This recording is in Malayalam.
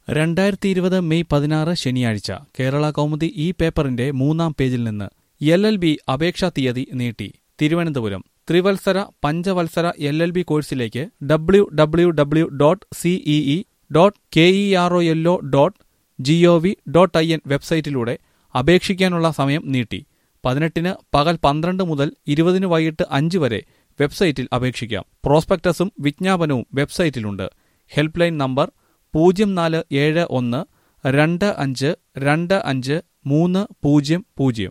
രണ്ടായിരത്തി ഇരുപത് മെയ് പതിനാറ് ശനിയാഴ്ച കേരള കൗമുദി ഈ പേപ്പറിന്റെ മൂന്നാം പേജിൽ നിന്ന് എൽ എൽ ബി അപേക്ഷാ തീയതി നീട്ടി തിരുവനന്തപുരം ത്രിവത്സര പഞ്ചവത്സര എൽ എൽ ബി കോഴ്സിലേക്ക് W W W dot CEE dot K E R O L O dot G O V dot I N വെബ്സൈറ്റിലൂടെ അപേക്ഷിക്കാനുള്ള സമയം നീട്ടി പതിനെട്ടിന് പകൽ പന്ത്രണ്ട് മുതൽ ഇരുപതിന് വൈകിട്ട് അഞ്ച് വരെ വെബ്സൈറ്റിൽ അപേക്ഷിക്കാം പ്രോസ്പെക്ടസും വിജ്ഞാപനവും വെബ്സൈറ്റിലുണ്ട് ഹെൽപ്പ് ലൈൻ നമ്പർ പൂജ്യം നാല് ഏഴ് ഒന്ന് രണ്ട് അഞ്ച് രണ്ട് അഞ്ച് മൂന്ന് പൂജ്യം പൂജ്യം